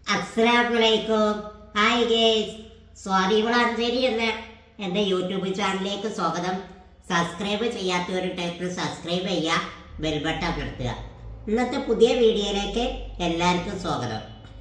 അസ്സലാമലൈക്കും hi guys Swathi Valanchery എന്ന എൻ്റെ യൂട്യൂബ് ചാനലിലേക്ക് സ്വാഗതം സബ്സ്ക്രൈബ് ചെയ്യാത്തവരുണ്ടായിട്ട് സബ്സ്ക്രൈബ് ചെയ്യുക ബെൽബട്ടൺ അമർത്തുക ഇന്നത്തെ പുതിയ വീഡിയോയിലേക്ക് എല്ലാവർക്കും സ്വാഗതം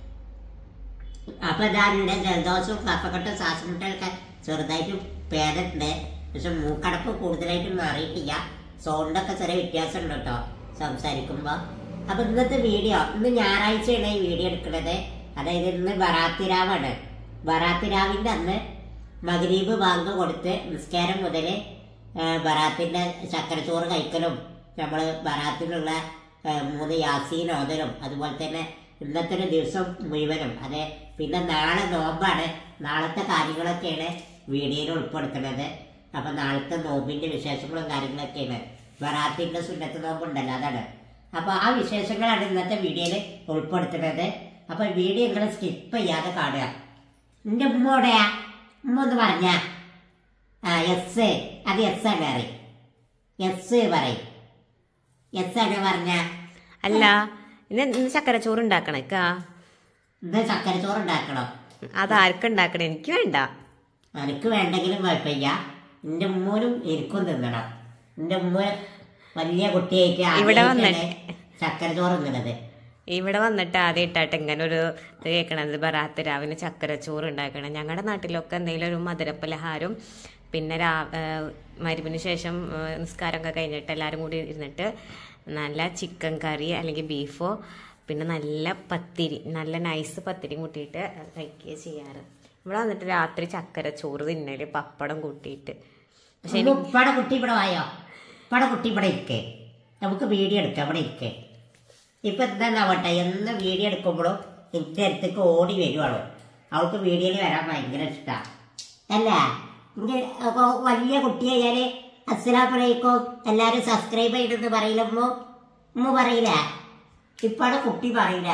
അപ്പോൾ ഞാൻ എൻ്റെ ജലദോഷവും കഫക്കെട്ടും ശ്വാസമുട്ടലൊക്കെ ചെറുതായിട്ട് ഭേദമുണ്ട് പക്ഷെ മൂക്കടപ്പ് കൂടുതലായിട്ട് മാറിയിട്ടില്ല സൗണ്ടൊക്കെ ചെറിയ വ്യത്യാസം ഉണ്ട് കേട്ടോ സംസാരിക്കുമ്പോൾ അപ്പൊ ഇന്നത്തെ വീഡിയോ ഇന്ന് ഞായറാഴ്ചയാണ് ഈ വീഡിയോ എടുക്കുന്നത് അതായത് ഇന്ന് ബറാത്തിരാവാണ് ബറാത്തിരാവിന്റെ അന്ന് മഗ്രീബ് ബാങ്ക് കൊടുത്ത് നിസ്കാരം മുതൽ ബറാത്തിന്റെ ചക്കരച്ചോറ് കഴിക്കലും നമ്മൾ ബറാത്തിനുള്ള ആ, മൂന്ന് യാസീൻ ഓതലും അതുപോലെ തന്നെ ഇന്നത്തെ ഒരു ദിവസം മുഴുവനും അതെ പിന്നെ നാളെ നോമ്പാണ് നാളത്തെ കാര്യങ്ങളൊക്കെയാണ് വീഡിയോയിൽ ഉൾപ്പെടുത്തുന്നത് അപ്പൊ നാളത്തെ നോമ്പിന്റെ വിശേഷങ്ങളും കാര്യങ്ങളൊക്കെയാണ് ബറാത്തിന്റെ സുന്നത്ത് നോമ്പുണ്ടല്ലോ അതാണ് അപ്പൊ ആ വിശേഷങ്ങളാണ് ഇന്നത്തെ വീഡിയോയിൽ ഉൾപ്പെടുത്തുന്നത് അപ്പൊ വീഡിയോ നിങ്ങൾ സ്കിപ്പ് ചെയ്യാതെ കാണുക എന്റെ ഉമ്മോടെയാ ഉമ്മ ഒന്ന് പറഞ്ഞ ആ എസ് അത് എസ് ആണ് പറയും എസ് പറയും എസ് ആണ് പറഞ്ഞ അല്ല ഇന്ന് ഇന്ന് ചക്കരച്ചോറ് ഉണ്ടാക്കണേക്കാ ഇന്ന് ചക്കരച്ചോറ് ഉണ്ടാക്കണം അതാർക്കും ഉണ്ടാക്കണേ എനിക്ക് വേണ്ട എനിക്ക് വേണ്ടെങ്കിലും കുഴപ്പമില്ല എന്റെ ഉമ്മൂനും എനിക്കും തിന്നണം എന്റെ ഉമ്മ വലിയ കുട്ടിയായിട്ട് ഇവിടെ ആദ്യമായിട്ടാണ് ചക്കരച്ചോറ് തിന്നണത് ഇവിടെ വന്നിട്ട് ആദ്യമായിട്ടായിട്ട് ഇങ്ങനെ ഒരു ഇത് കേൾക്കണത് ബറാത്ത് രാവിലെ ചക്കരച്ചോറ് ഉണ്ടാക്കണം ഞങ്ങളുടെ നാട്ടിലൊക്കെ എന്തെങ്കിലും ഒരു മധുരപ്പലഹാരം പിന്നെ രാ മരുവിന് ശേഷം ആ, നിസ്കാരമൊക്കെ കഴിഞ്ഞിട്ട് എല്ലാവരും കൂടി ഇരുന്നിട്ട് നല്ല ചിക്കൻ കറി അല്ലെങ്കിൽ ബീഫോ പിന്നെ നല്ല പത്തിരി നല്ല നൈസ് പത്തിരി കൂട്ടിയിട്ട് കഴിക്കുക ചെയ്യാറ് ഇവിടെ വന്നിട്ട് രാത്രി ചക്കര ചോറ് തിന്നല് പപ്പടം കൂട്ടിയിട്ട് പക്ഷെ ഒന്ന് ഉപ്പയുടെ കുട്ടി ഇവിടെ വായോ ഉപ്പയുടെ കുട്ടി ഇവിടെ ഇരിക്കേ നമുക്ക് വീഡിയോ എടുക്കാം ഇവിടെ ഇരിക്കേ ഇപ്പൊ എന്താന്നാവട്ടെ എന്ന് വീഡിയോ എടുക്കുമ്പോഴും എന്റെ അടുത്തേക്ക് ഓടി വരുവാളോ അവൾക്ക് വീഡിയോയിൽ വരാൻ ഭയങ്കര ഇഷ്ടമാണ് അല്ല എനിക്ക് അപ്പൊ വലിയ കുട്ടിയായാല് അസ്സലാമലൈക്കും എല്ലാരും സബ്സ്ക്രൈബ് ചെയ്തെന്ന് പറയില്ലമ്മോ ഉമ്മ പറയില്ല ഇപ്പടെ കുട്ടി പറയില്ല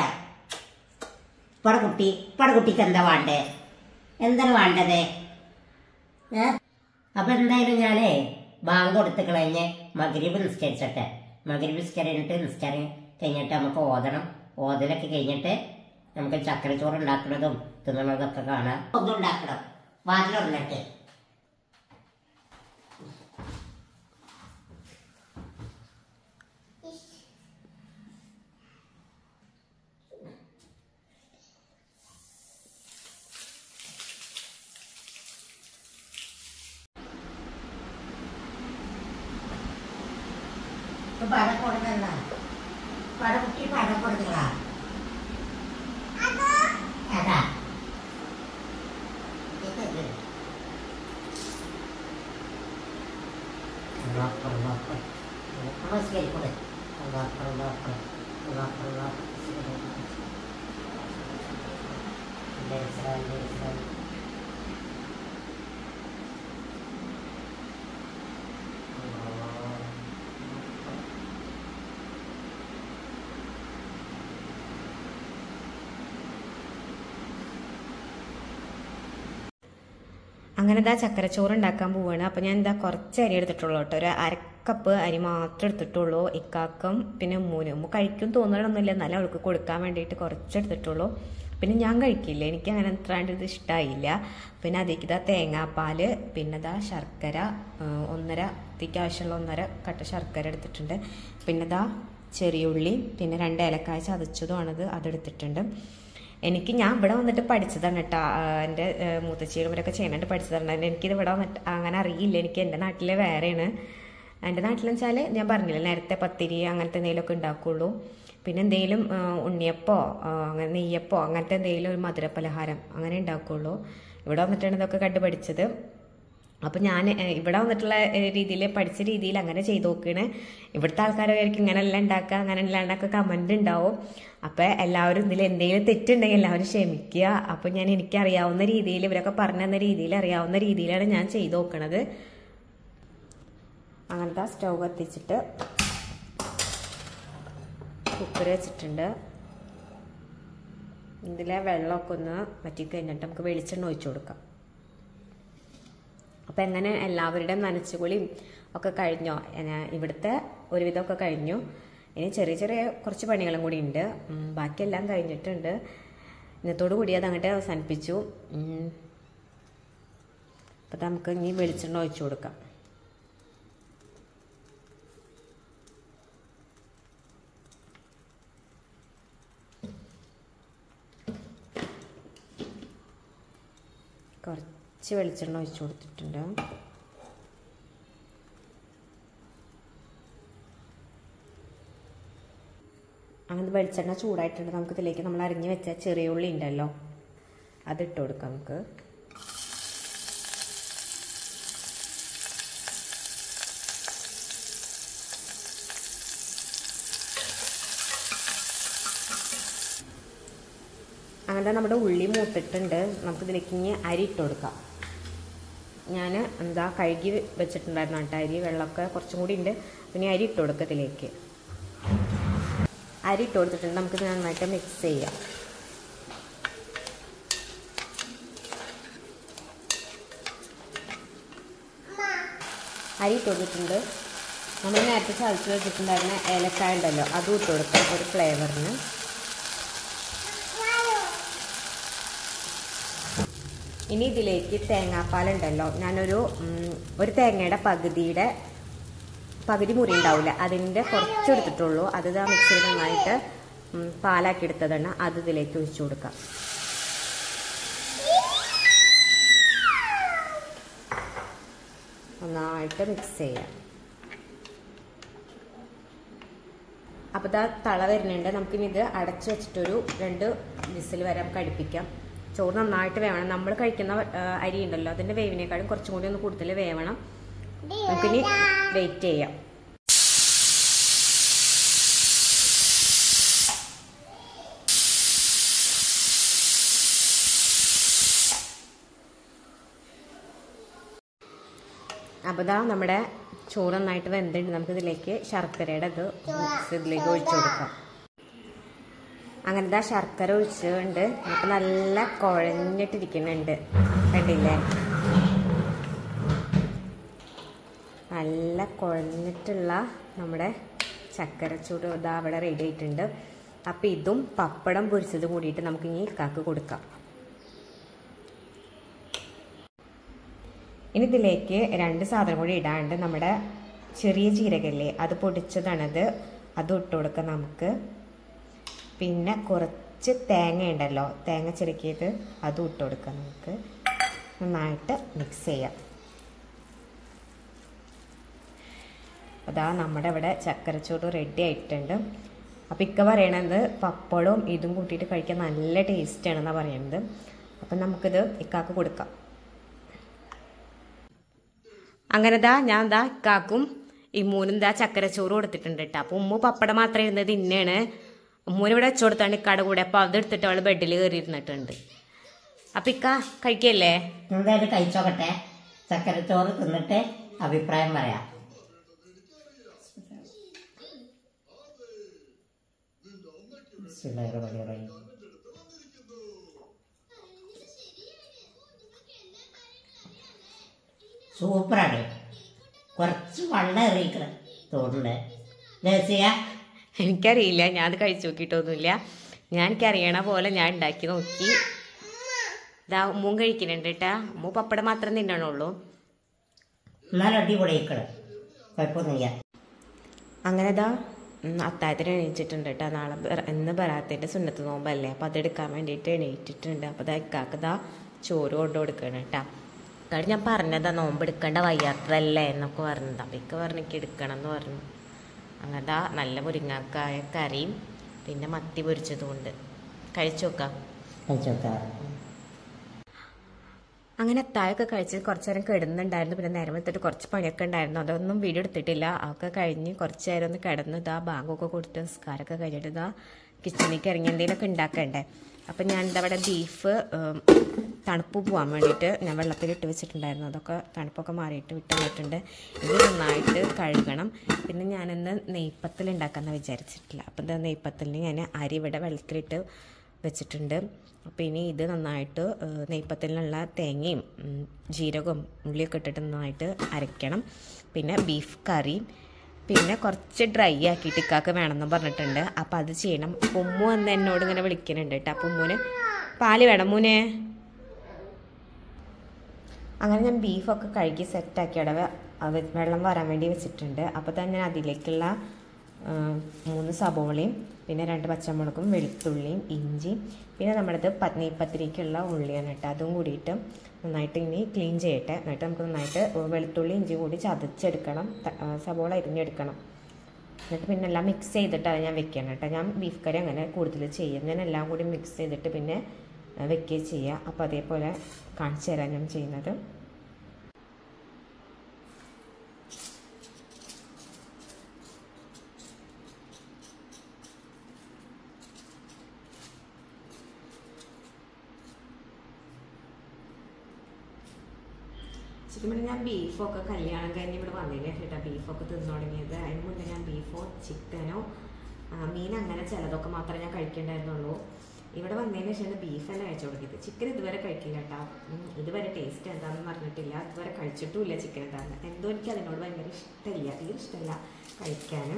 ഇപ്പടെ കുട്ടി ഇപ്പടെ കുട്ടിക്ക് എന്താ വേണ്ടേ എന്താണ് വേണ്ടത് ഏ അപ്പൊ എന്തായാലും ഞാനേ ബാങ്ക് കൊടുത്ത് കഴിഞ്ഞ് മകരീബ് നിസ്കരിച്ചട്ടെ മകരീബ് നിസ്കരിച്ചിട്ട് നിസ്കാരം കഴിഞ്ഞിട്ട് നമുക്ക് ഓതണം ഓതലൊക്കെ കഴിഞ്ഞിട്ട് നമുക്ക് ചക്കരച്ചോറ് ഉണ്ടാക്കുന്നതും തിന്നണതൊക്കെ കാണാം ഒന്നും ഉണ്ടാക്കണം വാതിലുറന്നിട്ട് പഴം കൊടുക്കണ്ട പഴക്കുട്ടി പഴം കൊടുക്കുക അതാ ഇത് Allah Allah Allah sekali pun Allah Allah Allah Allah Dari serang dari serang അങ്ങനെ ഇതാ ചക്കരച്ചോറ് ഉണ്ടാക്കാൻ പോവാണ് അപ്പം ഞാൻ എന്താ കുറച്ച് അരി എടുത്തിട്ടുള്ളൂ കേട്ടോ ഒരു അരക്കപ്പ് അരി മാത്രം എടുത്തിട്ടുള്ളൂ ഇക്കാക്കും പിന്നെ ഉമ്മൂനും ഉമ്മ കഴിക്കും തോന്നണമൊന്നുമില്ല എന്നാലും അവൾക്ക് കൊടുക്കാൻ വേണ്ടിയിട്ട് കുറച്ച് എടുത്തിട്ടുള്ളൂ പിന്നെ ഞാൻ കഴിക്കില്ല എനിക്ക് അങ്ങനെ അത്രാണ്ട് ഇത് ഇഷ്ടമായില്ല പിന്നെ അതിലേക്ക് ഇതാ തേങ്ങാപ്പാല് പിന്നെ ഇതാ ശർക്കര ആ, ഒന്നര ഇതിക്ക് ആവശ്യമുള്ള ഒന്നര കട്ട ശർക്കര എടുത്തിട്ടുണ്ട് പിന്നെ ഇതാ ചെറിയ ഉള്ളി പിന്നെ രണ്ട് ഏലക്കായ ചതച്ചതുമാണത് അതെടുത്തിട്ടുണ്ട് എനിക്ക് ഞാൻ ഇവിടെ വന്നിട്ട് പഠിച്ചതാണ് കേട്ടോ എൻ്റെ മൂത്തച്ചികളും ഇവരൊക്കെ ചെയ്യാനായിട്ട് പഠിച്ചതാണ് എനിക്കിത് ഇവിടെ വന്നിട്ട് അങ്ങനെ അറിയില്ല എനിക്ക് എൻ്റെ നാട്ടിൽ വേറെയാണ് എൻ്റെ നാട്ടിലെന്ന് വെച്ചാൽ ഞാൻ പറഞ്ഞില്ല നേരത്തെ പത്തിരി അങ്ങനത്തെ എന്തെങ്കിലുമൊക്കെ ഉണ്ടാക്കുള്ളൂ പിന്നെ എന്തെങ്കിലും ആ, ഉണ്ണിയപ്പോ ആ, അങ്ങനെ നെയ്യപ്പോ അങ്ങനത്തെ എന്തെങ്കിലും ഒരു മധുര പലഹാരം അങ്ങനെ ഉണ്ടാക്കുള്ളൂ ഇവിടെ വന്നിട്ടാണ് ഇതൊക്കെ കണ്ടു പഠിച്ചത് അപ്പം ഞാൻ ഏഹ്, ഇവിടെ വന്നിട്ടുള്ള രീതിയിൽ പഠിച്ച രീതിയിൽ അങ്ങനെ ചെയ്ത് നോക്കണ് ഇവിടുത്തെ ആൾക്കാരായിരിക്കും ഇങ്ങനെ എല്ലാം ഉണ്ടാക്കുക അങ്ങനെ എല്ലാം ഉണ്ടാക്കുക കമന്റ് ഉണ്ടാവും അപ്പം എല്ലാവരും ഇതിൽ എന്തെങ്കിലും തെറ്റുണ്ടെങ്കിൽ എല്ലാവരും ക്ഷമിക്കുക അപ്പം ഞാൻ എനിക്ക് അറിയാവുന്ന രീതിയിൽ ഇവരൊക്കെ പറഞ്ഞു തന്ന രീതിയിൽ അറിയാവുന്ന രീതിയിലാണ് ഞാൻ ചെയ്ത് നോക്കണത് അങ്ങനത്തെ സ്റ്റൗ കത്തിച്ചിട്ട് കുക്കർ വെച്ചിട്ടുണ്ട് ഇതിലെ വെള്ളമൊക്കെ ഒന്ന് വറ്റി കഴിഞ്ഞിട്ട് നമുക്ക് വെളിച്ചെണ്ണ ഒഴിച്ചു കൊടുക്കാം അപ്പം എങ്ങനെ എല്ലാവരുടെയും നനച്ചുകുളിയും ഒക്കെ കഴിഞ്ഞോ എന- ഇവിടുത്തെ ഒരുവിധമൊക്കെ കഴിഞ്ഞു ഇനി ചെറിയ ചെറിയ കുറച്ച് പണികളും കൂടി ഉണ്ട് ഉം, ബാക്കിയെല്ലാം കഴിഞ്ഞിട്ടുണ്ട് ഇന്നത്തോടു കൂടി അത് അങ്ങോട്ട് അവസാനിപ്പിച്ചു ഉം. അപ്പം നമുക്ക് ഇനി വെളിച്ചെണ്ണ ഒഴിച്ചു കൊടുക്കാം കുറച്ച് വെളിച്ചെണ്ണ ഒഴിച്ചു കൊടുത്തിട്ടുണ്ട് അങ്ങനെ വെളിച്ചെണ്ണ ചൂടായിട്ടുണ്ട് നമുക്ക് ഇതിലേക്ക് നമ്മൾ അരിഞ്ഞ് വെച്ച ചെറിയ ഉള്ളി ഉണ്ടല്ലോ അതിട്ട് കൊടുക്കാം നമുക്ക് അങ്ങനെ നമ്മുടെ ഉള്ളി മൂത്തിട്ടുണ്ട് നമുക്ക് ഇതിലേക്ക് ഇനി അരി ഇട്ട് കൊടുക്കാം ഞാൻ എന്താ കഴുകി വെച്ചിട്ടുണ്ടായിരുന്നു കേട്ടോ അരി വെള്ളമൊക്കെ കുറച്ചും കൂടി ഉണ്ട് പിന്നെ അരി ഇട്ട് കൊടുക്കുക ഇതിലേക്ക് അരി ഇട്ട് കൊടുത്തിട്ടുണ്ട് നമുക്ക് ഇത് നന്നായിട്ട് മിക്സ് ചെയ്യാം അരി ഇട്ട് കൊടുത്തിട്ടുണ്ട് നമ്മൾ നേരത്തെ ചതച്ച് വെച്ചിട്ടുണ്ടായിരുന്ന ഏലക്കായ ഉണ്ടല്ലോ അതും ഇട്ട് കൊടുക്കാം ഒരു ഫ്ലേവറിന് ഇനി ഇതിലേക്ക് തേങ്ങാപ്പാലുണ്ടല്ലോ ഞാനൊരു ഉം, ഒരു തേങ്ങയുടെ പകുതിയുടെ പകുതി മുറി ഉണ്ടാവില്ല അതിൻ്റെ കുറച്ച് എടുത്തിട്ടുള്ളൂ അത് ഇതാ മിക്സിയിൽ നന്നായിട്ട് ഉം, പാലാക്കി എടുത്തതാണ് അത് ഇതിലേക്ക് ഒഴിച്ചു കൊടുക്കാം നന്നായിട്ട് മിക്സ് ചെയ്യാം അപ്പോൾ ഇതാ തള വരുന്നുണ്ട് നമുക്കിനി ഇത് അടച്ചു വെച്ചിട്ടൊരു രണ്ട് വിസിൽ വരെ നമുക്ക് അടുപ്പിക്കാം ചോറ് നന്നായിട്ട് വേവണം നമ്മൾ കഴിക്കുന്ന ആ, അരി ഉണ്ടല്ലോ അതിൻ്റെ വേവിനേക്കാളും കുറച്ചും കൂടി ഒന്ന് കൂടുതൽ വേവണം നമുക്കിനി വെയിറ്റ് ചെയ്യാം അപ്പോൾ ഇതാ നമ്മുടെ ചോറ് നന്നായിട്ട് വെന്തുണ്ട് നമുക്കിതിലേക്ക് ശർക്കരയുടെ ഇത് മിക്സ് ഇതിലേക്ക് ഒഴിച്ചു കൊടുക്കാം അങ്ങനെ ഇതാ ശർക്കര ഒഴിച്ചുകൊണ്ട് നമുക്ക് നല്ല കുഴഞ്ഞിട്ടിരിക്കുന്നുണ്ട് കണ്ടില്ലേ നല്ല കുഴഞ്ഞിട്ടുള്ള നമ്മുടെ ചക്കരച്ചൂട് ഇതാ അവിടെ റെഡി ആയിട്ടുണ്ട് അപ്പം ഇതും പപ്പടം പൊരിച്ചതും കൂടിയിട്ട് നമുക്ക് ഇനി ഇക്കാക്ക് കൊടുക്കാം ഇനി ഇതിലേക്ക് രണ്ട് സാധനം കൂടി ഇടാണ്ട് നമ്മുടെ ചെറിയ ജീരകല്ലേ അത് പൊടിച്ചതാണത് അത് ഇട്ട് കൊടുക്കാം നമുക്ക് പിന്നെ കുറച്ച് തേങ്ങ ഉണ്ടല്ലോ തേങ്ങ ചിരക്കിയത് അതും ഇട്ട് കൊടുക്കാം നമുക്ക് നന്നായിട്ട് മിക്സ് ചെയ്യാം അതാ നമ്മുടെ ഇവിടെ ചക്കരച്ചോറ് റെഡി ആയിട്ടുണ്ട് അപ്പം ഇക്ക പറയണത് പപ്പടവും ഇതും കൂട്ടിയിട്ട് കഴിക്കാൻ നല്ല ടേസ്റ്റാണെന്നാണ് പറയുന്നത് അപ്പം നമുക്കിത് ഇക്കാക്ക് കൊടുക്കാം അങ്ങനെ ദാ ഞാൻ ദാ ഇക്കാക്കും ഈ മൂന്നും ദാ ചക്കരച്ചോറ് കൊടുത്തിട്ടുണ്ട് കേട്ടോ അപ്പം ഉമ്മ പപ്പടം മാത്രം ഇരുന്നത് ഇന്നയാണ് ഉമ്മൂന് ഇവിടെ വെച്ചു കൊടുത്താണ് ഇക്കാടെ കൂടെ അപ്പം അതെടുത്തിട്ട് അവൾ ബെഡിൽ കയറി ഇരുന്നിട്ടുണ്ട് അപ്പം ഇക്ക കഴിക്കല്ലേ എന്തായാലും കഴിച്ചോക്കട്ടെ ചക്കരച്ചോറ് തിന്നിട്ട് അഭിപ്രായം പറയാം ബിസ്മില്ലാഹിർറഹ്മാനിർറഹീം. സൂപ്പറാണ് കുറച്ച് വെള്ളം എറിയിക്കണം തോന്നുന്നത് ദേശീയ എനിക്കറിയില്ല ഞാൻ അത് കഴിച്ചു നോക്കിയിട്ടൊന്നുമില്ല ഞാൻ എനിക്കറിയണ പോലെ ഞാൻ ഉണ്ടാക്കി നോക്കി ഇതാ ഉമ്മും കഴിക്കുന്നുണ്ട് കേട്ടാ ഉമ്മ പപ്പടം മാത്രം തിന്നണുള്ളൂ എന്നാലും അടിപൊളി ആയിക്കണം കുഴപ്പമൊന്നുമില്ല അങ്ങനെ ഇതാ ഉം, അത്താഴത്തിന് എണീച്ചിട്ടുണ്ട് കേട്ടോ നാളെ ബെറ- ഇന്ന് ബറാത്തിൻ്റെ സുന്നത്ത് നോമ്പല്ലേ അപ്പോൾ അതെടുക്കാൻ വേണ്ടിയിട്ട് എണീറ്റിട്ടുണ്ട് അപ്പോൾ ഇതാ ഇക്കാക്ക് ഇതാ ചോറ് കൊണ്ടു കൊടുക്കണം കേട്ടോ കാര്യം ഞാൻ പറഞ്ഞതാ നോമ്പ് എടുക്കേണ്ട വയ്യാത്തതല്ലേ എന്നൊക്കെ പറഞ്ഞത് അപ്പോൾ ഇക്ക പറഞ്ഞു എനിക്ക് എടുക്കണം എന്ന് പറഞ്ഞു അങ്ങനെ ദാ നല്ല മുരിങ്ങാക്കായ കറിയും പിന്നെ മത്തി പൊരിച്ചതും ഉണ്ട് കഴിച്ചു നോക്കാം കഴിച്ചോക്കാം അങ്ങനെ അത്താഴമൊക്കെ കഴിച്ച് കുറച്ച് നേരം കിടന്നുണ്ടായിരുന്നു പിന്നെ നേരം എടുത്തിട്ട് കുറച്ച് പണിയൊക്കെ ഉണ്ടായിരുന്നു അതൊന്നും വീഡിയോ എടുത്തിട്ടില്ല അതൊക്കെ കഴിഞ്ഞ് കുറച്ച് നേരം ഒന്ന് കിടന്ന് ഇതാ ബാഗൊക്കെ കൊടുത്ത് നിസ്കാരമൊക്കെ കഴിഞ്ഞിട്ട് ഇതാ കിച്ചണിലേക്ക് ഇറങ്ങി എന്തെങ്കിലുമൊക്കെ ഉണ്ടാക്കണ്ടേ അപ്പം ഞാൻ എന്താ ഇവിടെ ബീഫ് ഉം, തണുപ്പ് പോകാൻ വേണ്ടിയിട്ട് ഞാൻ വെള്ളത്തിലിട്ട് വെച്ചിട്ടുണ്ടായിരുന്നു അതൊക്കെ തണുപ്പൊക്കെ മാറിയിട്ട് വിട്ട് വന്നിട്ടുണ്ട് ഇത് നന്നായിട്ട് കഴുകണം പിന്നെ ഞാനിന്ന് നെയ്പ്പത്തിൽ ഉണ്ടാക്കാമെന്ന് വിചാരിച്ചിട്ടില്ല അപ്പം എന്താ നെയ്പ്പത്തലിന് ഞാൻ അരി ഇവിടെ വെള്ളത്തിലിട്ട് വെച്ചിട്ടുണ്ട് അപ്പോൾ ഇനി ഇത് നന്നായിട്ട് ഏഹ്, നെയ്പ്പത്തലിനുള്ള തേങ്ങയും ഉം, ജീരകവും ഉള്ളിയൊക്കെ ഇട്ടിട്ട് നന്നായിട്ട് അരയ്ക്കണം പിന്നെ ബീഫ് കറി പിന്നെ കുറച്ച് ഡ്രൈ ആക്കിയിട്ട് ഇക്കാക്ക് വേണമെന്ന് പറഞ്ഞിട്ടുണ്ട് അപ്പോൾ അത് ചെയ്യണം ഉമ്മു വന്ന് എന്നോട് ഇങ്ങനെ വിളിക്കുന്നുണ്ട് കേട്ടോ അപ്പോൾ ഉമ്മുന് പാല് വേണം മൂനെ അങ്ങനെ ഞാൻ ബീഫൊക്കെ കഴുകി സെറ്റാക്കി അവിടെ വെ- വെള്ളം വരാൻ വേണ്ടി വെച്ചിട്ടുണ്ട് അപ്പോൾ തന്നെ ഞാൻ അതിലേക്കുള്ള ആ, മൂന്ന് സബോളയും പിന്നെ രണ്ട് പച്ചമുളകും വെളുത്തുള്ളിയും ഇഞ്ചിയും പിന്നെ നമ്മുടേത് പത്നി പത്തിരിക്കുള്ള ഉള്ളിയാണ് കേട്ടോ അതും കൂടിയിട്ട് നന്നായിട്ട് ഇനി ക്ലീൻ ചെയ്യട്ടെ എന്നിട്ട് നമുക്ക് നന്നായിട്ട് വെളുത്തുള്ളി ഇഞ്ചി കൂടി ചതച്ചെടുക്കണം ത- ആ, സബോള അരിഞ്ഞെടുക്കണം എന്നിട്ട് പിന്നെ എല്ലാം മിക്സ് ചെയ്തിട്ടാണ് ഞാൻ വെക്കണം കേട്ടോ ഞാൻ ബീഫ് കറി അങ്ങനെ കൂടുതൽ ചെയ്യും ഞാൻ എല്ലാം കൂടി മിക്സ് ചെയ്തിട്ട് പിന്നെ വെക്കുകയും ചെയ്യുക അപ്പോൾ അതേപോലെ കാണിച്ചു തരാം ഞാൻ ചെയ്യുന്നത് ശരിക്കും പറഞ്ഞാൽ ഞാൻ ബീഫൊക്കെ കല്യാണം കഴിഞ്ഞ് ഇവിടെ വന്നതിന് ശേഷം ബീഫൊക്കെ തിന്നു തുടങ്ങിയത് അതിന് മുന്നേ ഞാൻ ബീഫോ ചിക്കനോ ആ, മീൻ അങ്ങനെ ചിലതൊക്കെ മാത്രമേ ഞാൻ കഴിക്കണ്ടായിരുന്നുള്ളൂ ഇവിടെ വന്നതിന് ശേഷം ബീഫ് തന്നെ കഴിച്ചു തുടങ്ങിയത് ചിക്കൻ ഇതുവരെ കഴിക്കില്ല കേട്ടോ ഉം, ഇതുവരെ ടേസ്റ്റ് എന്താണെന്ന് പറഞ്ഞിട്ടില്ല ഇതുവരെ കഴിച്ചിട്ടുമില്ല ചിക്കൻ എന്താണെന്ന് എന്തോ എനിക്ക് അതിനോട് ഭയങ്കര ഇഷ്ടമില്ല തീരെ ഇഷ്ടമില്ല കഴിക്കാനും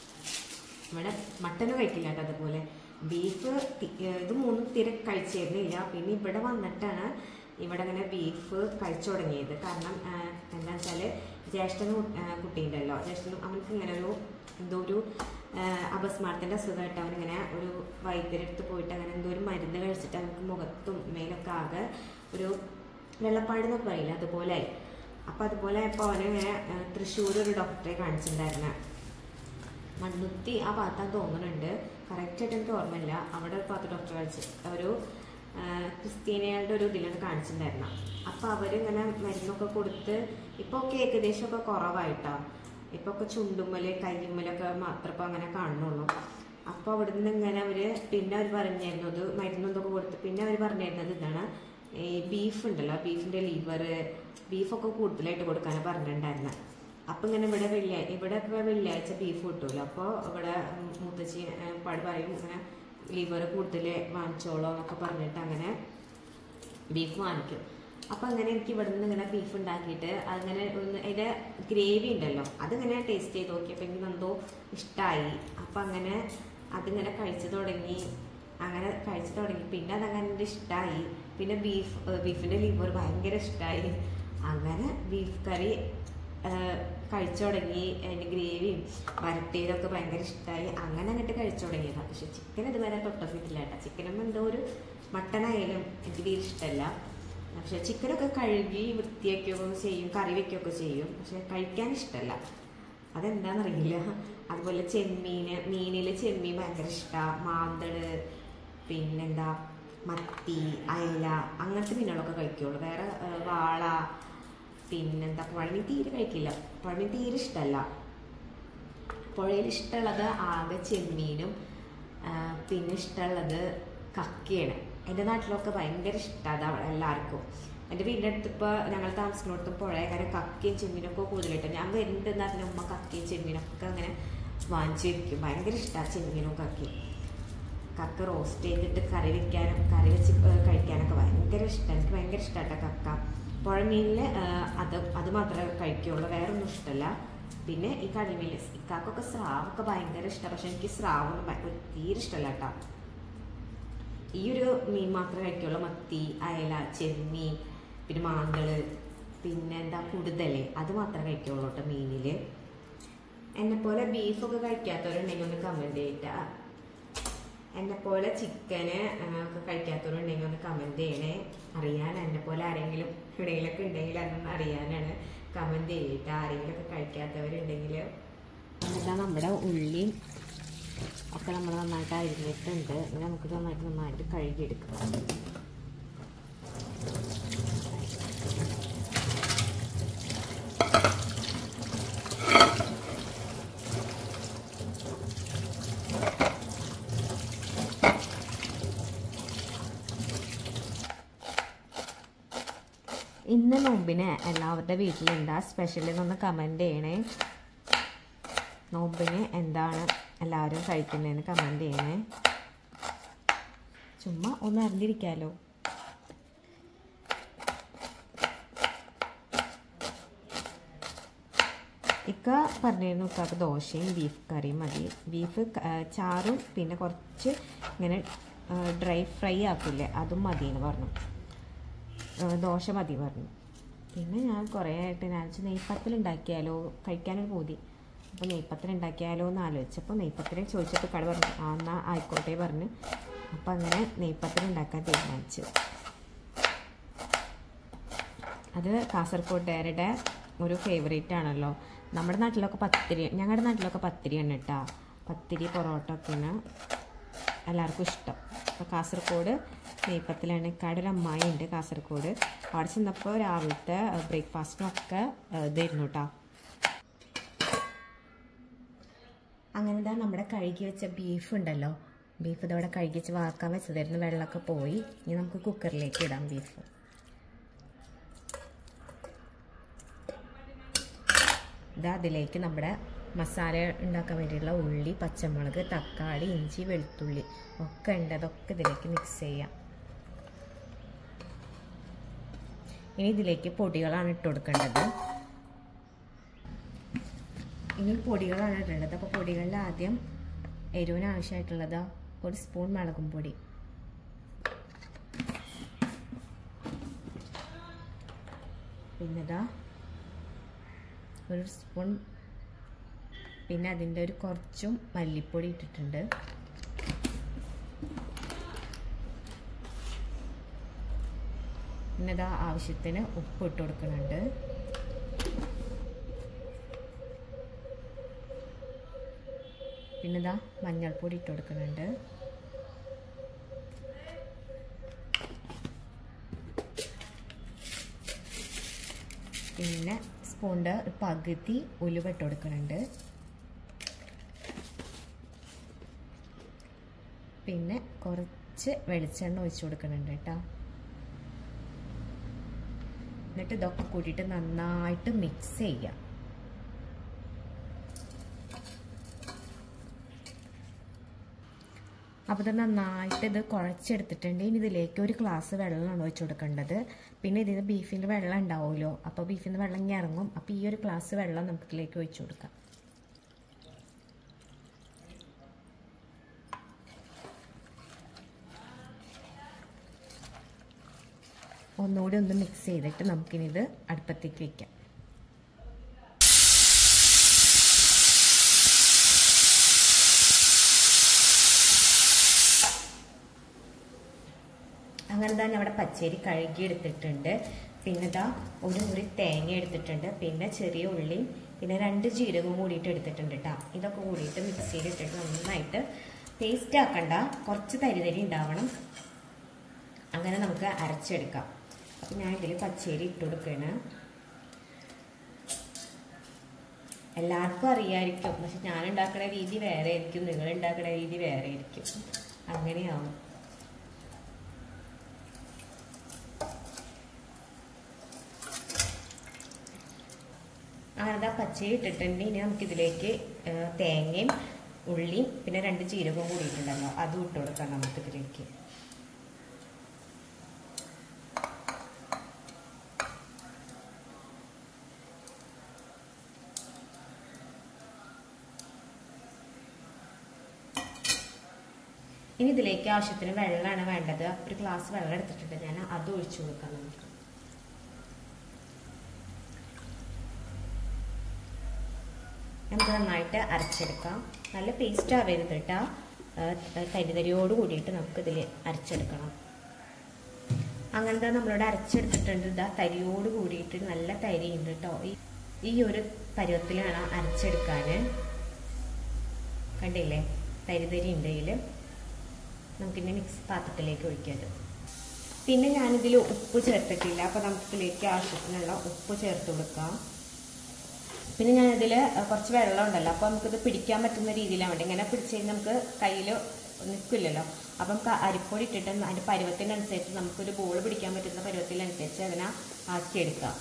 ഇവിടെ മട്ടനും കഴിക്കില്ല കേട്ടോ അതുപോലെ ബീഫ് തി- ഏഹ് ഇത് മൂന്നും തീരെ കഴിച്ചിരുന്നില്ല പിന്നെ ഇവിടെ വന്നിട്ടാണ് ഇവിടെ ഇങ്ങനെ ബീഫ് കഴിച്ചു തുടങ്ങിയത് കാരണം ആഹ്, എന്താ വെച്ചാൽ ജ്യേഷ്ഠനും ആഹ്, കുട്ടിയുണ്ടല്ലോ ജ്യേഷ്ഠനും അവനക്ക് ഇങ്ങനെ ഒരു എന്തോ ഒരു ആഹ്, അപസ്മാരത്തിൻ്റെ അസുഖമായിട്ട് അവനിങ്ങനെ ഒരു വൈദ്യരെടുത്ത് പോയിട്ട് അങ്ങനെ എന്തോ ഒരു മരുന്ന് കഴിച്ചിട്ട് അവർക്ക് മുഖത്തും മേലൊക്കെ ആകെ ഒരു വെള്ളപ്പാട് എന്നൊക്കെ പറയില്ല അതുപോലെ ആയി അപ്പം അതുപോലെ ഇപ്പോൾ അവനിങ്ങനെ ആഹ്, തൃശ്ശൂർ ഒരു ഡോക്ടറെ കാണിച്ചിട്ടുണ്ടായിരുന്നെ മണ്ണുത്തി ആ ഭാഗത്താൻ തോന്നുന്നുണ്ട് കറക്റ്റായിട്ട് എനിക്ക് ഓർമ്മയില്ല അവിടെ ഒരു ഭാഗത്ത് ഡോക്ടർ കാണിച്ച് ഒരു ആ, ക്രിസ്ത്യാനികളുടെ ഒരു ഇതിലാണ് കാണിച്ചിട്ടുണ്ടായിരുന്ന അപ്പോൾ അവരിങ്ങനെ മരുന്നൊക്കെ കൊടുത്ത് ഇപ്പോൾ ഒക്കെ ഏകദേശമൊക്കെ കുറവായിട്ടാ ഇപ്പോൾ ഒക്കെ ചുണ്ടുമ്മല് കയ്യുമ്മലൊക്കെ മാത്രം ഇപ്പോൾ അങ്ങനെ കാണുന്നുള്ളൂ അപ്പോൾ അവിടുന്ന് ഇങ്ങനെ അവർ പിന്നെ അവർ പറഞ്ഞിരുന്നു അത് മരുന്നും ഇതൊക്കെ കൊടുത്ത് പിന്നെ അവർ പറഞ്ഞിരുന്നത് ഇതാണ് ഈ ബീഫ് ഉണ്ടല്ലോ ബീഫിൻ്റെ ലിവർ ബീഫൊക്കെ കൂടുതലായിട്ട് കൊടുക്കാനാണ് പറഞ്ഞിട്ടുണ്ടായിരുന്നത് അപ്പം ഇങ്ങനെ ഇവിടെ വെള്ളിയാഴ്ച ഇവിടെ ഒക്കെ വെള്ളിയാഴ്ച ബീഫ് കിട്ടുമല്ലോ അപ്പോൾ ഇവിടെ ഉം മുത്തശ്ശി ഏഹ്, പാട് പറയും ഇങ്ങനെ ലിവർ കൂടുതൽ വാങ്ങിച്ചോളോ എന്നൊക്കെ പറഞ്ഞിട്ട് അങ്ങനെ ബീഫ് വാങ്ങിക്കും അപ്പം അങ്ങനെ എനിക്ക് ഇവിടെ നിന്ന് ഇങ്ങനെ ബീഫ് ഉണ്ടാക്കിയിട്ട് അങ്ങനെ ഒന്ന് അതിൻ്റെ ഗ്രേവി ഉണ്ടല്ലോ അതിങ്ങനെ ടേസ്റ്റ് ചെയ്ത് നോക്കിയപ്പോൾ എനിക്ക് എന്തോ ഇഷ്ടമായി അപ്പം അങ്ങനെ അതിങ്ങനെ കഴിച്ചു തുടങ്ങി അങ്ങനെ കഴിച്ചു തുടങ്ങി പിന്നെ അതങ്ങനെ എൻ്റെ ഇഷ്ടമായി പിന്നെ ബീഫ് ബീഫിൻ്റെ ലിവർ ഭയങ്കര ഇഷ്ടമായി അങ്ങനെ ബീഫ് കറി ആഹ് കഴിച്ചു തുടങ്ങി അതിൻ്റെ ഗ്രേവിയും വരട്ടിയതൊക്കെ ഭയങ്കര ഇഷ്ടമായി അങ്ങനെ അങ്ങോട്ട് കഴിച്ചു തുടങ്ങിയതാണ് പക്ഷെ ചിക്കൻ ഇതുവരെ തൊട്ടൊക്കിട്ടില്ല കേട്ടോ ചിക്കനും എന്തോ ഒരു മട്ടനായാലും എനിക്ക് തീരെ ഇഷ്ടമല്ല പക്ഷെ ചിക്കനൊക്കെ കഴുകി വൃത്തിയാക്കുകയൊക്കെ ചെയ്യും കറി വയ്ക്കുകയൊക്കെ ചെയ്യും പക്ഷെ കഴിക്കാൻ ഇഷ്ടമല്ല അതെന്താണെന്നറിയില്ല അതുപോലെ ചെമ്മീന് മീനിൽ ചെമ്മീൻ ഭയങ്കര ഇഷ്ടമാണ് മാന്തള് പിന്നെന്താ മത്തി അയല അങ്ങനത്തെ മീനുകളൊക്കെ കഴിക്കുള്ളൂ വേറെ ആ, വാള പിന്നെന്താ പുഴമീൻ തീരെ കഴിക്കില്ല പുഴമീൻ തീരെ ഇഷ്ടമല്ല പുഴയിൽ ഇഷ്ടമുള്ളത് ആകെ ചെമ്മീനും ആ, പിന്നെ ഇഷ്ടമുള്ളത് കക്കയാണ് എൻ്റെ നാട്ടിലൊക്കെ ഭയങ്കര ഇഷ്ടമാണ് അത് അവിടെ എല്ലാവർക്കും എൻ്റെ വീടിൻ്റെ അടുത്ത് ഇപ്പോൾ ഞങ്ങൾ താമസിക്കുന്നിടത്ത് പുഴ കാരണം കക്കയും ചെമ്മീനൊക്കെ കൂടുതലായിട്ട് ഞാൻ വരുന്നുണ്ടെന്ന് പറഞ്ഞ ഉമ്മ കക്കയും ചെമ്മീനൊക്കെ അങ്ങനെ വാങ്ങിച്ചു വയ്ക്കും ഭയങ്കര ഇഷ്ടമാണ് ചെമ്മീനും കക്കയും കക്ക റോസ്റ്റ് ചെയ്തിട്ട് കറി വെക്കാനും കറി വെച്ച് ഏഹ് കഴിക്കാനൊക്കെ ഭയങ്കര ഇഷ്ടമാണ് എനിക്ക് ഭയങ്കര ഇഷ്ടമാട്ടോ കക്ക പുഴമീനിൽ അത് അത് മാത്രമേ കഴിക്കുകയുള്ളൂ വേറെ ഒന്നും ഇഷ്ടമല്ല പിന്നെ ഈ കടിമീൻ ഇക്കാക്കൊക്കെ സ്രാവൊക്കെ ഭയങ്കര ഇഷ്ടമാണ് പക്ഷെ എനിക്ക് സ്രാവൊന്നും ഭയ- തീരെ ഇഷ്ടമല്ല കേട്ടോ ഈ ഒരു മീൻ മാത്രമേ കഴിക്കുള്ളൂ മത്തി അയല ചെമ്മീൻ പിന്നെ മാന്തള് പിന്നെ എന്താ കൂടുതല് അത് മാത്രമേ കഴിക്കുള്ളൂ കേട്ടോ മീനിൽ എന്നെ പോലെ ബീഫൊക്കെ കഴിക്കാത്തവരുണ്ടെങ്കിൽ ഒന്ന് കമൻറ്റ് ചെയ്തിട്ടാ എന്നെ പോലെ ചിക്കന് ഒക്കെ കഴിക്കാത്തവരുണ്ടെങ്കിൽ ഒന്ന് കമൻറ്റ് ചെയ്യണേ അറിയാൻ എന്നെ പോലെ ആരെങ്കിലും എവിടെയെങ്കിലൊക്കെ ഉണ്ടെങ്കിൽ അതൊന്ന് അറിയാനാണ് കമൻറ്റ് ചെയ്തിട്ട് ആരെങ്കിലുമൊക്കെ കഴിക്കാത്തവരുണ്ടെങ്കിൽ എന്നിട്ടാ നമ്മുടെ ഉള്ളി ഒക്കെ നമ്മൾ നന്നായിട്ട് അരിഞ്ഞിട്ടുണ്ട് ഇനി നമുക്ക് നന്നായിട്ട് നന്നായിട്ട് കഴുകിയെടുക്കാം ഇന്ന് നോമ്പിന് എല്ലാവരുടെ വീട്ടിലുണ്ടാ സ്പെഷ്യൽ എന്നൊന്ന് കമൻറ്റ് ചെയ്യണേ നോമ്പിന് എന്താണ് എല്ലാവരും കഴിക്കുന്നതെന്ന് കമൻറ്റ് ചെയ്യണേ ചുമ്മാ ഒന്ന് അറിഞ്ഞിരിക്കാമല്ലോ ഇക്ക പറഞ്ഞിരുന്നു ഇക്കാക്ക് ദോശയും ബീഫ് കറിയും മതി ബീഫ് ക- ആ, ചാറും പിന്നെ കുറച്ച് ഇങ്ങനെ ഡ്രൈ ഫ്രൈ ആക്കില്ലേ അതും മതിയെന്ന് പറഞ്ഞു ആ, ദോശ മതി പറഞ്ഞു പിന്നെ ഞാൻ കുറേ ആയിട്ട് ഞാൻ വെച്ചാൽ നെയ്പ്പത്തിൽ ഉണ്ടാക്കിയാലോ കഴിക്കാനൊരു പൂതി അപ്പോൾ നെയ്പ്പത്തിൽ ഉണ്ടാക്കിയാലോ എന്ന് ആലോചിച്ചപ്പോൾ നെയ്പ്പത്തിൽ ചോദിച്ചപ്പോൾ കട പറഞ്ഞു ആ എന്നാൽ ആയിക്കോട്ടെ പറഞ്ഞു അപ്പോൾ അങ്ങനെ നെയ്പ്പത്തിൽ ഉണ്ടാക്കാൻ തീരുമാനിച്ചു അത് കാസർഗോഡുകാരുടെ ഒരു ഫേവറേറ്റ് ആണല്ലോ നമ്മുടെ നാട്ടിലൊക്കെ പത്തിരി ഞങ്ങളുടെ നാട്ടിലൊക്കെ പത്തിരിയാണ് കേട്ടോ പത്തിരി പൊറോട്ട ഒക്കെയാണ് എല്ലാവർക്കും ഇഷ്ടം അപ്പോൾ കാസർഗോഡ് നെയ്പ്പത്തിലാണ് ഇക്കാട് ഒരു അമ്മായി ഉണ്ട് കാസർഗോഡ് അവിടെ ചെന്നപ്പോൾ രാവിലത്തെ ബ്രേക്ക്ഫാസ്റ്റിനൊക്കെ ഇതായിരുന്നു കേട്ടോ അങ്ങനെ ഇതാ നമ്മുടെ കഴുകി വെച്ച ബീഫ് ഉണ്ടല്ലോ ബീഫ് ഇതവിടെ കഴുകി വെച്ച് വാക്കാൻ വെച്ചതായിരുന്നു വെള്ളമൊക്കെ പോയി ഇനി നമുക്ക് കുക്കറിലേക്ക് ഇടാം ബീഫ് ഇത് അതിലേക്ക് നമ്മുടെ മസാല ഉണ്ടാക്കാൻ വേണ്ടിയിട്ടുള്ള ഉള്ളി പച്ചമുളക് തക്കാളി ഇഞ്ചി വെളുത്തുള്ളി ഒക്കെ ഉണ്ട് അതൊക്കെ ഇതിലേക്ക് മിക്സ് ചെയ്യാം ഇനി ഇതിലേക്ക് പൊടികളാണ് ഇട്ട് കൊടുക്കേണ്ടത് ഇനി പൊടികളാണ് ഇടേണ്ടത് അപ്പോൾ പൊടികളിൽ ആദ്യം എരിവിന് ആവശ്യമായിട്ടുള്ളത് ഒരു സ്പൂൺ മുളകും പൊടി പിന്നെതാ ഒരു സ്പൂൺ പിന്നെ അതിൻ്റെ ഒരു കുറച്ചും മല്ലിപ്പൊടി ഇട്ടിട്ടുണ്ട് പിന്നെ ഇതാ ആവശ്യത്തിന് ഉപ്പ് ഇട്ട് കൊടുക്കുന്നുണ്ട് പിന്നെ ഇതാ മഞ്ഞൾപ്പൊടി ഇട്ട് കൊടുക്കുന്നുണ്ട് പിന്നെ സ്പൂണിൻ്റെ ഒരു പകുതി ഉലുവ ഇട്ട് കൊടുക്കുന്നുണ്ട് പിന്നെ കുറച്ച് വെളിച്ചെണ്ണ ഒഴിച്ചു കൊടുക്കുന്നുണ്ട് കേട്ടോ എന്നിട്ട് ഇതൊക്കെ കൂട്ടിയിട്ട് നന്നായിട്ട് മിക്സ് ചെയ്യാം അപ്പോൾ ഇത് നന്നായിട്ട് ഇത് കുഴച്ചെടുത്തിട്ടുണ്ട് ഇനി ഇതിലേക്ക് ഒരു ഗ്ലാസ് വെള്ളമാണ് ഒഴിച്ചു കൊടുക്കേണ്ടത് പിന്നെ ഇതിന് ബീഫിൻ്റെ വെള്ളം ഉണ്ടാവുമല്ലോ അപ്പോൾ ബീഫിൻ്റെ വെള്ളം ഇങ്ങനെ ഇറങ്ങും അപ്പോൾ ഈ ഒരു ഗ്ലാസ് വെള്ളം നമുക്ക് ഇതിലേക്ക് ഒഴിച്ചു കൊടുക്കാം ഒന്നുകൂടി ഒന്ന് മിക്സ് ചെയ്തിട്ട് നമുക്കിനി ഇത് അടുപ്പത്തേക്ക് വെക്കാം അങ്ങനെ തന്നെ അവിടെ പച്ചരി കഴുകി എടുത്തിട്ടുണ്ട് പിന്നെ ഇതാ ഒരു മുറി തേങ്ങ എടുത്തിട്ടുണ്ട് പിന്നെ ചെറിയ ഉള്ളിയും പിന്നെ രണ്ട് ജീരകവും കൂടിയിട്ട് എടുത്തിട്ടുണ്ട് കേട്ടോ ഇതൊക്കെ കൂടിയിട്ട് മിക്സിയിൽ ഇട്ടിട്ട് നന്നായിട്ട് പേസ്റ്റ് ആക്കണ്ട കുറച്ച് തരി തരി ഉണ്ടാവണം അങ്ങനെ നമുക്ക് അരച്ചെടുക്കാം അപ്പം ഞാൻ ഇതിൽ പച്ചരി ഇട്ട് കൊടുക്കുകയാണ് എല്ലാവർക്കും അറിയാമായിരിക്കും പക്ഷെ ഞാൻ ഉണ്ടാക്കുന്ന രീതി വേറെ ആയിരിക്കും നിങ്ങൾ ഉണ്ടാക്കുന്ന രീതി വേറെ ആയിരിക്കും അങ്ങനെയാവും അങ്ങനെ പച്ചരി ഇട്ടിട്ടുണ്ട് ഇനി നമുക്കിതിലേക്ക് ഏഹ്, തേങ്ങയും ഉള്ളിയും പിന്നെ രണ്ട് ജീരകവും കൂടിയിട്ടുണ്ടല്ലോ അതും ഇട്ട് കൊടുക്കാം നമുക്കിതിലേക്ക് ഇനി ഇതിലേക്ക് ആവശ്യത്തിന് വെള്ളമാണ് വേണ്ടത് ഒരു ഗ്ലാസ് വെള്ളം എടുത്തിട്ടുണ്ട് ഞാൻ അത് ഒഴിച്ചു കൊടുക്കാം നമുക്ക് നമുക്ക് നന്നായിട്ട് അരച്ചെടുക്കാം നല്ല പേസ്റ്റ് ആവരുത് കേട്ടോ തരിതരിയോട് കൂടിയിട്ട് നമുക്ക് ഇതിൽ അരച്ചെടുക്കണം അങ്ങനത്തെ നമ്മളിവിടെ അരച്ചെടുത്തിട്ടുണ്ട് ഇതാ തരിയോട് കൂടിയിട്ട് നല്ല തരി ഉണ്ട് കേട്ടോ ഈ ഈ ഒരു പരുവത്തിൽ വേണം അരച്ചെടുക്കാൻ കണ്ടില്ലേ തരിതരി ഉണ്ട് ഇതിൽ നമുക്കിനി മിക്സ് പാത്രത്തിലേക്ക് ഒഴിക്കാം പിന്നെ ഞാനിതിൽ ഉപ്പ് ചേർത്തിട്ടില്ല അപ്പോൾ നമുക്കിതിലേക്ക് ആവശ്യത്തിനുള്ള ഉപ്പ് ചേർത്ത് കൊടുക്കാം പിന്നെ ഞാനിതിൽ കുറച്ച് വെള്ളം ഉണ്ടല്ലോ അപ്പോൾ നമുക്കിത് പിടിക്കാൻ പറ്റുന്ന രീതിയിലാണ് വേണ്ടി ഇങ്ങനെ പിടിച്ച് കഴിഞ്ഞാൽ നമുക്ക് കയ്യിൽ നിൽക്കില്ലല്ലോ അപ്പം നമുക്ക് അരിപ്പൊടി ഇട്ടിട്ട് അതിൻ്റെ പരുവത്തിനനുസരിച്ച് നമുക്കൊരു ബോൾ പിടിക്കാൻ പറ്റുന്ന പരുവത്തിനനുസരിച്ച് അതിനെ ആക്കിയെടുക്കാം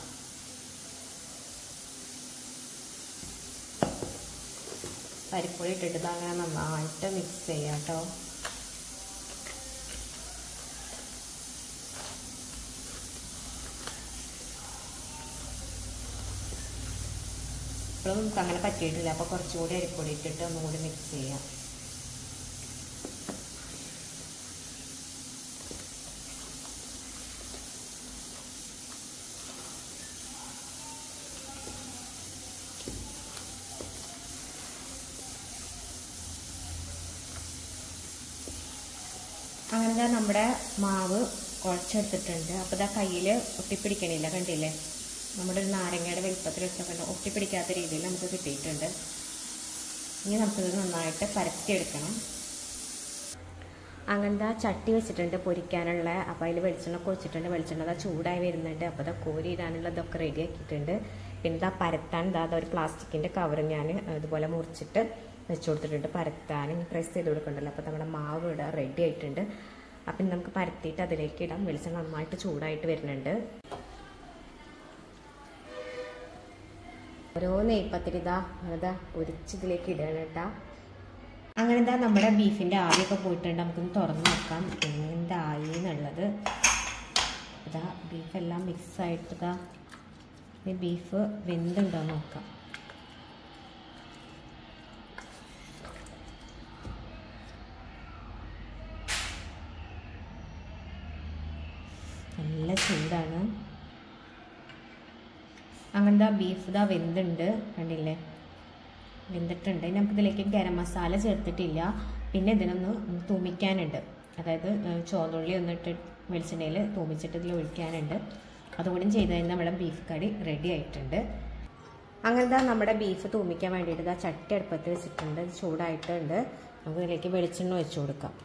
പരിപ്പൊടി ഇട്ടിട്ട് ഇത് അങ്ങനെ നന്നായിട്ട് മിക്സ് ചെയ്യാം കേട്ടോ ഇപ്പോഴും നമുക്ക് അങ്ങനെ പറ്റിയിട്ടില്ല അപ്പോൾ കുറച്ചുകൂടി അരിപ്പൊടി ഇട്ടിട്ട് ഒന്നുകൂടി മിക്സ് ചെയ്യാം അങ്ങനെ നമ്മുടെ മാവ് കുഴച്ചെടുത്തിട്ടുണ്ട് അപ്പോൾ ഇതാ കയ്യിൽ ഒട്ടിപ്പിടിക്കണില്ല കണ്ടില്ലേ നമ്മുടെ ഒരു നാരങ്ങയുടെ വലുപ്പത്തിലൊക്കെ കണ്ട് ഒട്ടിപ്പിടിക്കാത്ത രീതിയിൽ നമുക്ക് കിട്ടിയിട്ടുണ്ട് ഇനി നമുക്കിത് നന്നായിട്ട് പരത്തിയെടുക്കണം അങ്ങനത്തെ ചട്ടി വെച്ചിട്ടുണ്ട് പൊരിക്കാനുള്ള അപ്പോൾ അതിൽ വെളിച്ചെണ്ണൊക്കെ വെച്ചിട്ടുണ്ട് വെളിച്ചെണ്ണ അതാ ചൂടായി വരുന്നുണ്ട് അപ്പോൾ അതാ കോരി ഇടാനുള്ളതൊക്കെ റെഡി ആക്കിയിട്ടുണ്ട് പിന്നെ ഇതാ പരത്താൻ ഇതാ ഒരു പ്ലാസ്റ്റിക്കിൻ്റെ കവർ ഞാൻ ഇതുപോലെ മുറിച്ചിട്ട് വെച്ച് കൊടുത്തിട്ടുണ്ട് പരത്താൻ പ്രസ് ചെയ്ത് കൊടുക്കണ്ടല്ലോ അപ്പോൾ നമ്മുടെ മാവ് ഇവിടെ റെഡി ആയിട്ടുണ്ട് അപ്പം നമുക്ക് പരത്തിയിട്ട് അതിലേക്ക് ഇടാം വെളിച്ചെണ്ണ നന്നായിട്ട് ചൂടായിട്ട് വരുന്നുണ്ട് ഓരോ നെയ്പ്പത്തിരി ഇതാ അതാ പൊരിച്ചതിലേക്ക് ഇടണം കേട്ടാ അങ്ങനെ എന്താ നമ്മുടെ ബീഫിൻ്റെ ആവിയൊക്കെ പോയിട്ടുണ്ട് നമുക്കൊന്ന് തുറന്ന് നോക്കാം എന്തായി എന്നുള്ളത് ഇതാ ബീഫെല്ലാം മിക്സ് ആയിട്ട് ഇതാ ഈ ബീഫ് വെന്തുണ്ടോ എന്ന് നോക്കാം നല്ല ചൂടാണ് അങ്ങനത്തെ ബീഫ് ഇതാ വെന്തുണ്ട് കണ്ടില്ലേ വെന്തിട്ടുണ്ട് ഇനി നമുക്കിതിലേക്ക് ഗരം മസാല ചേർത്തിട്ടില്ല പിന്നെ ഇതിനൊന്ന് തൂമിക്കാനുണ്ട് അതായത് ചുവന്നുള്ളി ഒന്നിട്ട് വെളിച്ചെണ്ണയിൽ തൂമിച്ചിട്ട് ഇതിൽ ഒഴിക്കാനുണ്ട് അതുകൂടി ചെയ്ത് കഴിഞ്ഞാൽ നമ്മുടെ ബീഫ് കറി റെഡി ആയിട്ടുണ്ട് അങ്ങനത്തെ നമ്മുടെ ബീഫ് തൂമിക്കാൻ വേണ്ടിയിട്ട് ആ ചട്ടി അടുപ്പത്ത് വെച്ചിട്ടുണ്ട് ഇത് ചൂടായിട്ടുണ്ട് നമുക്ക് ഇതിലേക്ക് വെളിച്ചെണ്ണ വെച്ച് കൊടുക്കാം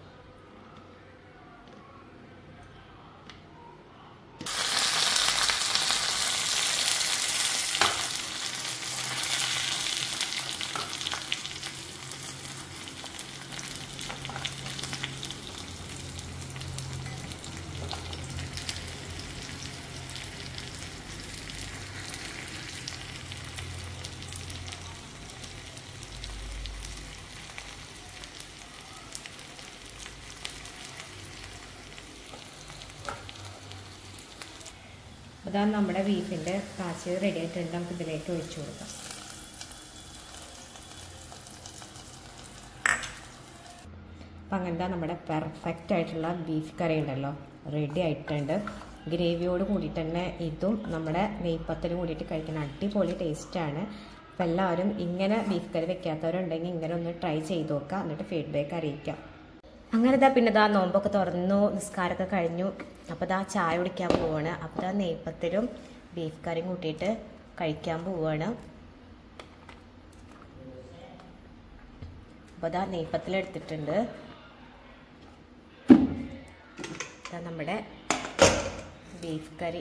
അതാണ് നമ്മുടെ ബീഫിൻ്റെ കാച്ച് റെഡി ആയിട്ടുണ്ട് നമുക്ക് ഇതിലേക്ക് ഒഴിച്ചു കൊടുക്കാം അപ്പം അങ്ങനത്തെ നമ്മുടെ പെർഫെക്റ്റ് ആയിട്ടുള്ള ബീഫ് കറി ഉണ്ടല്ലോ റെഡി ആയിട്ടുണ്ട് ഗ്രേവിയോട് കൂടിയിട്ട് തന്നെ ഇതും നമ്മുടെ നെയ്പ്പത്തിലും കൂടിയിട്ട് കഴിക്കാൻ അടിപൊളി ടേസ്റ്റാണ് അപ്പം എല്ലാവരും ഇങ്ങനെ ബീഫ് കറി വെക്കാത്തവരുണ്ടെങ്കിൽ ഇങ്ങനെ ഒന്ന് ട്രൈ ചെയ്ത് നോക്കുക എന്നിട്ട് ഫീഡ്ബാക്ക് അറിയിക്കാം അങ്ങനെ ഇതാ പിന്നെ ഇതാ നോമ്പൊക്കെ തുറന്നു നിസ്കാരമൊക്കെ കഴിഞ്ഞു അപ്പോൾ ഇതാ ചായ കുടിക്കാൻ പോവാണ് അപ്പോൾ ഇതാ നെയ്പ്പത്തിലും ബീഫ് കറിയും കൂട്ടിയിട്ട് കഴിക്കാൻ പോവാണ് അപ്പോൾ ഇതാ നെയ്പ്പത്തിലെടുത്തിട്ടുണ്ട് ഇതാ നമ്മുടെ ബീഫ് കറി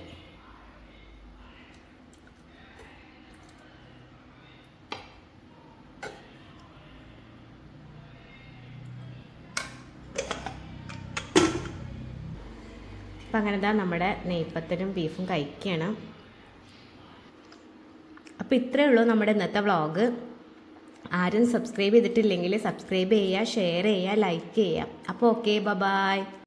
അപ്പം അങ്ങനെ ഇതാ നമ്മുടെ നെയ്പ്പത്തലും ബീഫും കഴിക്കുകയാണ് അപ്പോൾ ഇത്രയേ ഉള്ളൂ നമ്മുടെ ഇന്നത്തെ വ്ളോഗ് ആരും സബ്സ്ക്രൈബ് ചെയ്തിട്ടില്ലെങ്കിൽ സബ്സ്ക്രൈബ് ചെയ്യുക ഷെയർ ചെയ്യുക ലൈക്ക് ചെയ്യുക അപ്പോൾ ഓക്കെ ബ ബായ്